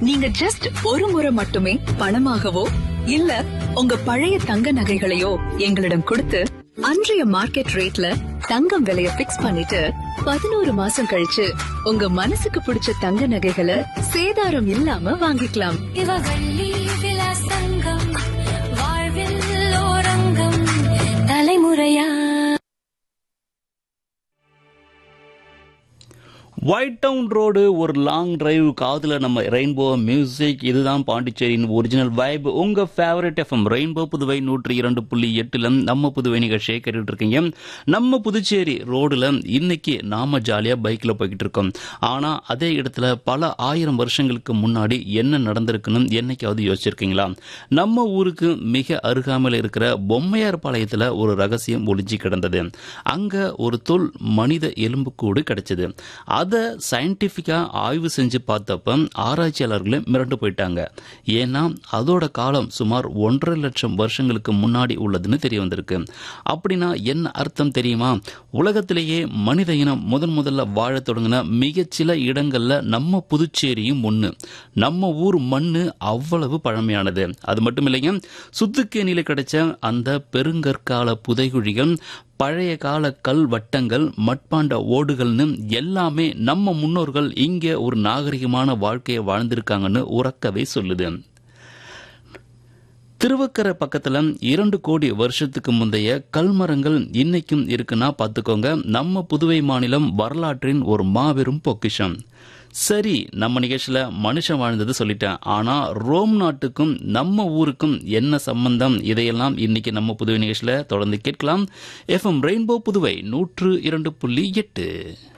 நீங்க ஜஸ்ட் ஒரு முறை மட்டுமே பணமாகவோ இல்ல உங்க பழைய தங்க நகைகளையோ எங்களிடம் கொடுத்து அன்றைய மார்க்கெட் ரேட்ல தங்கம் விலைய பிக்ஸ் பண்ணிட்டு பதினோரு மாசம் கழிச்சு உங்க மனசுக்கு பிடிச்ச தங்க நகைகளை சேதாரம் இல்லாம வாங்கிக்கலாம் இவவள்ளி விலாசங்கம் வாழ்வில் ஓரங்கம் தலைமுறையா ஒயிட் டவுன் ரோடு ஒரு லாங் டிரைவ் காதுல நம்ம ரெயின்போ மியூசிக் இதுதான் பாண்டிச்சேரியின் ஒரிஜினல் வைப் உங்க ஃபேவரட் எஃப்எம் ரெயின்போ புதுவை நூற்றி இரண்டு புள்ளி எட்டுல நம்ம புதுவை நிகழ்ச்சியை கேட்டுட்டு இருக்கீங்க நம்ம புதுச்சேரி ரோடுல இன்னைக்கு நாம ஜாலியா பைக்ல போய்கிட்டு இருக்கோம் ஆனா அதே இடத்துல பல ஆயிரம் வருஷங்களுக்கு முன்னாடி என்ன நடந்திருக்குன்னு என்னைக்காவது யோசிச்சிருக்கீங்களா நம்ம ஊருக்கு மிக அருகாமையில் இருக்கிற பொம்மையார் பாளையத்துல ஒரு ரகசியம் ஒளிஞ்சு கிடந்தது அங்க ஒரு தொல் மனித எலும்புக்கூடு கிடைச்சது அதை சயின்டிஃபிக்கா ஆய்வு செஞ்சு பார்த்தப்ப ஆராய்ச்சியாளர்களே மிரண்டு போயிட்டாங்க ஏன்னா அதோட காலம் சுமார் ஒன்றரை லட்சம் வருஷங்களுக்கு முன்னாடி உள்ளதுன்னு தெரிய வந்திருக்கு அப்படின்னா என்ன அர்த்தம் தெரியுமா உலகத்திலேயே மனித இனம் முதன் முதல்ல வாழத் தொடங்கின மிகச்சில இடங்கள்ல நம்ம புதுச்சேரியும் ஒண்ணு நம்ம ஊர் மண்ணு அவ்வளவு பழமையானது அது மட்டும் இல்லைங்க சுத்துக்கேணியில கிடைச்ச அந்த பெருங்கற்கால புதைகுழிகள் பழைய கால கல் வட்டங்கள் மட்பாண்ட ஓடுகள்னு எல்லாமே நம்ம முன்னோர்கள் இங்க ஒரு நாகரிகமான வாழ்க்கையை வாழ்ந்திருக்காங்கன்னு உறக்கவே சொல்லுது திருவக்கரை பக்கத்துல இரண்டு கோடி வருஷத்துக்கு முந்தைய கல்மரங்கள் இன்னைக்கும் இருக்குன்னா பார்த்துக்கோங்க நம்ம புதுவை மாநிலம் வரலாற்றின் ஒரு மாபெரும் பொக்கிஷம் சரி நம்ம நிகழ்ச்சியில மனுஷன் வாழ்ந்தது சொல்லிட்டேன் ஆனா ரோம் நாட்டுக்கும் நம்ம ஊருக்கும் என்ன சம்பந்தம் இதையெல்லாம் இன்னைக்கு நம்ம புதுவை நிகழ்ச்சியில தொடர்ந்து கேட்கலாம் எஃப்எம் ரெயின்போ புதுவை நூற்று இரண்டு புள்ளி எட்டு